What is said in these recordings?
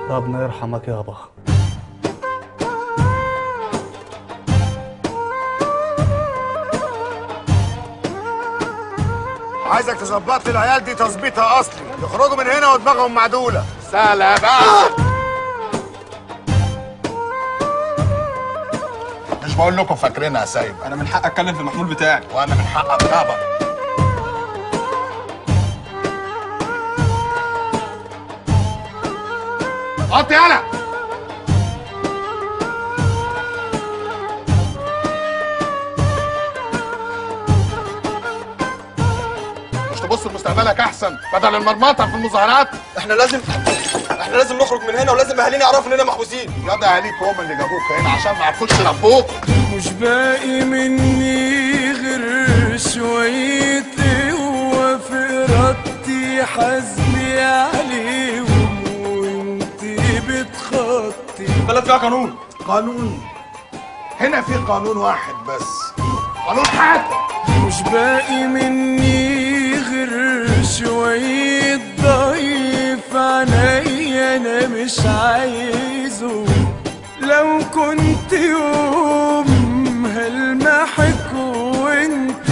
ربنا يرحمك يابا عايزك تظبط لي العيال دي تظبيطها اصلي يخرجوا من هنا ودماغهم معدوله سهلة بقى مش بقول لكم فاكرينها يا سيد انا من حق اتكلم في المحمول بتاعي وانا من حق اتابع حط يلا مش تبص لمستقبلك احسن بدل المرمطه في المظاهرات احنا لازم احنا لازم نخرج من هنا ولازم اهالينا يعرفوا اننا محبوسين يا ده عليك هم اللي جابوك هنا عشان ما عرفوش يربوك مش باقي مني غير شوية قوة في إرادتي حزمي عليهم وانتي بتخطي البلد فيها قانون قانون هنا في قانون واحد بس قانون حاكم مش باقي مني غير شوية ضعيف عينيا أنا مش عايزه لو كنت يوم هلمحك وانت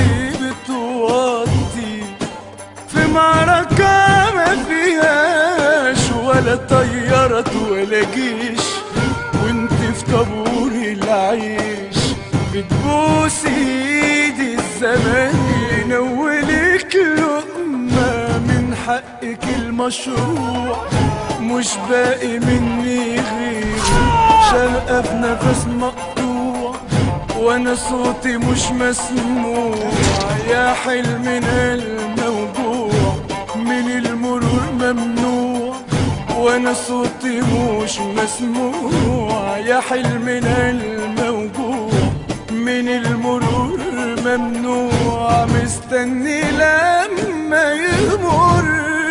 بتوطي في معركة ما فيهاش ولا طيارة ولا جيش وانت في طابور العيش بتبوس ايدي الزمان ينولك لقمة من حقك المشروع مش باقي مني غير شرقة في نفس مقطوع وانا صوتي مش مسموع يا حلمنا الموجوع من المرور ممنوع وانا صوتي مش مسموع يا حلمنا الموجوع من المرور ممنوع مستني لما يمر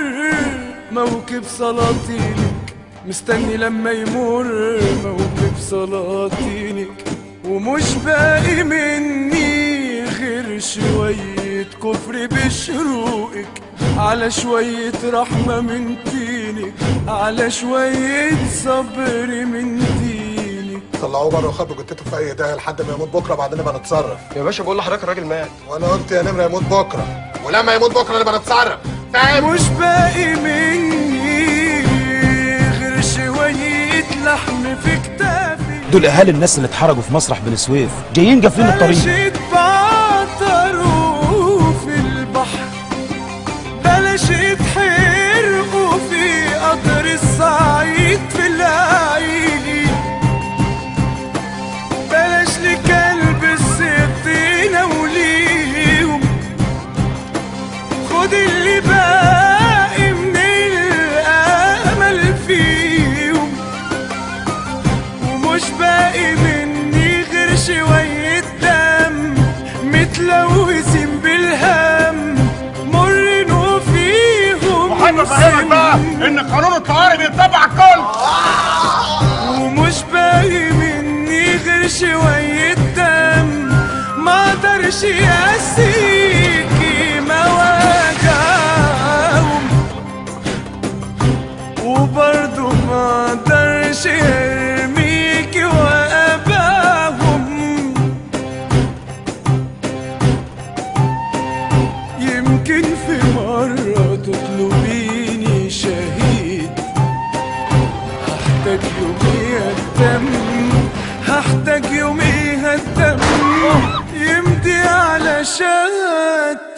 موكب سلاطينك مستني لما يمر موكب سلاطينك ومش باقي مني غير شوية كفر بشروقك على شوية رحمة من دينك على شوية صبر من دينك طلعوه بره وخبوا جتته في اي داهيه لحد ما يموت بكره بعدين نبقى نتصرف يا باشا بقول لحضرتك الراجل مات وانا قلت يا نمره يموت بكره ولما يموت بكره نبقى نتصرف فاهم مش باقي مني غير شوية لحم في كتافي دول اهالي الناس اللي اتحرجوا في مسرح بني سويف جايين جافين الطريق بلاش يتبعتروا في البحر بلاش يتحرقوا في قطر الصعيد في العيني بلاش لكلب السطينة وليهم خد اللي باقي من الأمل فيهم ومش باقي مني غير شوية دم متلوثين بالهم مرنوا فيهم وحابب افهمك بقى ان قانون الطوارئ بيتبع على الكل ومش باقي مني غير شوية دم ما اقدرش اسيكي مواجعهم وبرضه ما اقدرش ارميكي واباهم يمكن في مرة تطلبيني شهيد هحتاج يوميها الدم هحتاج يوميها الدم يمضي على شهادتي